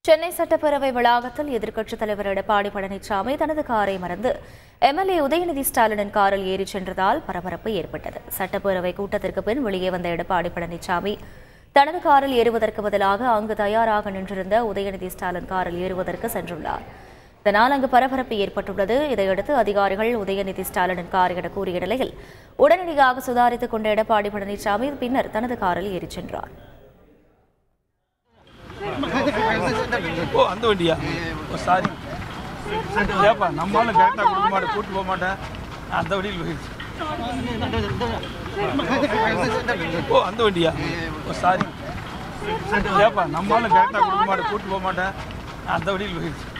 சென்னை சட்டப்பேரவை வளாகத்தில் எதிர்க்கட்சித் தலைவர் எடப்பாடி பழனிசாமி தனது காரை மறந்து எம்எல்ஏ உதயநிதி ஸ்டாலினின் காரில் ஏறிச் சென்றதால் பரபரப்பு ஏற்பட்டது சட்டப்பேரவை கூட்டத்திற்கு பின் வெளியே வந்த எடப்பாடி பழனிசாமி தனது காரில் ஏறுவதற்கு பதிலாக அங்கு தயாராக நின்றிருந்த உதயநிதி ஸ்டாலின் காரில் ஏறுவதற்கு சென்றுள்ளார் இதனால் அங்கு பரபரப்பு ஏற்பட்டுள்ளது இதையடுத்து அதிகாரிகள் உதயநிதி ஸ்டாலினின் கார் என கூறிய நிலையில் உடனடியாக சுதாரித்துக் கொண்ட எடப்பாடி பழனிசாமி பின்னர் தனது காரில் ஏறிச் சென்றார் ஓ அந்த வண்டியா ஓ சாரி ஏப்பா நம்மளால கரெக்டாக கொடுக்க மாட்டேன் கூட்டு போக மாட்டேன் நான் அந்த வண்டியில் போயிடுச்சு ஓ அந்த வண்டியா ஓ சாரி ஏப்பா நம்மளால கரெக்டாக கொடுக்க மாட்டேன் கூட்டு போக மாட்டேன் நான் அந்த வண்டியில் போயிடுச்சு